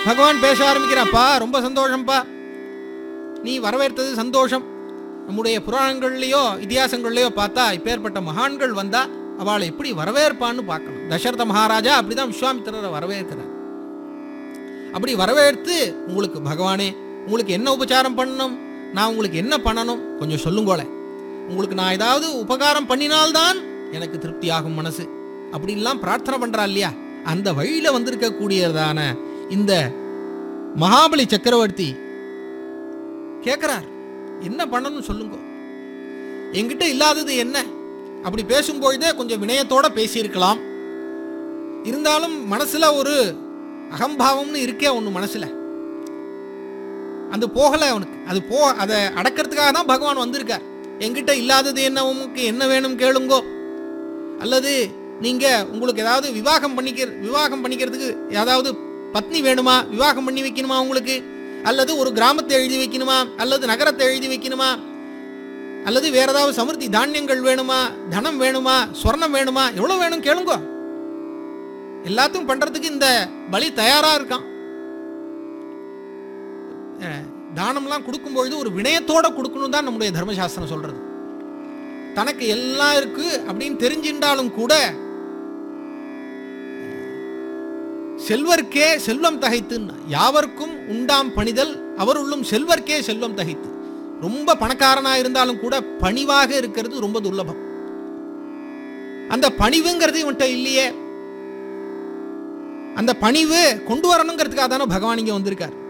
பகவான் பேச ஆரம்பிக்கிறாப்பா ரொம்ப சந்தோஷம்ப்பா நீ வரவேற்றது சந்தோஷம் நம்முடைய புராணங்கள்லயோ இதிகாசங்கள்லயோ பார்த்தா இப்பேற்பட்ட மகான்கள் வந்தா அவளை எப்படி வரவேற்பான்னு பார்க்கணும் தசரத மகாராஜா அப்படிதான் விஸ்வாமித்திரரை வரவேற்கிறார் அப்படி வரவேற்று உங்களுக்கு பகவானே உங்களுக்கு என்ன உபச்சாரம் பண்ணணும் நான் உங்களுக்கு என்ன பண்ணணும் கொஞ்சம் சொல்லுங்கோளே உங்களுக்கு நான் ஏதாவது உபகாரம் பண்ணினால்தான் எனக்கு திருப்தி ஆகும் மனசு அப்படின்லாம் பிரார்த்தனை பண்றா இல்லையா அந்த வழியில வந்திருக்கக்கூடியதான இந்த மகாபலி சக்கரவர்த்தி கேட்கிறார் என்ன பண்ணணும்னு சொல்லுங்க என்கிட்ட இல்லாதது என்ன அப்படி பேசும்பொழுதே கொஞ்சம் வினயத்தோட பேசியிருக்கலாம் இருந்தாலும் மனசுல ஒரு அகம்பாவம்னு இருக்கே ஒன்று மனசுல அது போகல அவனுக்கு அது போ அதை அடக்கிறதுக்காக தான் பகவான் வந்திருக்கார் என்கிட்ட இல்லாதது என்ன உமக்கு என்ன வேணும் கேளுங்கோ அல்லது நீங்க உங்களுக்கு ஏதாவது விவாகம் பண்ணிக்க விவாகம் பண்ணிக்கிறதுக்கு ஏதாவது பத்னி வேணுமா விவாகம் பண்ணி வைக்கணுமா உங்களுக்கு அல்லது ஒரு கிராமத்தை எழுதி வைக்கணுமா அல்லது நகரத்தை எழுதி வைக்கணுமா அல்லது வேற ஏதாவது சமிருத்தி தானியங்கள் வேணுமா தனம் வேணுமா சொர்ணம் வேணுமா எவ்வளவு வேணும் கேளுங்க எல்லாத்தையும் பண்றதுக்கு இந்த பலி தயாரா இருக்கான் அஹ், தானம்லாம் கொடுக்கும்பொழுது ஒரு வினயத்தோட கொடுக்கணும் தான் நம்முடைய தர்மசாஸ்திரம் சொல்றது தனக்கு எல்லாம் இருக்கு அப்படின்னு தெரிஞ்சின்றாலும் கூட செல்வர்க்கே செல்வம் தகைத்துன்னா யாவர்க்கும் உண்டாம் பணிதல் அவருள்ளும் செல்வர்க்கே செல்வம் தகைத்து ரொம்ப பணக்காரனா இருந்தாலும் கூட பணிவாக இருக்கிறது ரொம்ப துர்லபம் அந்த பணிவுங்கிறது இவன்கிட்ட இல்லையே அந்த பணிவு கொண்டு வரணுங்கிறதுக்காக தானே பகவான் இங்க வந்திருக்கார்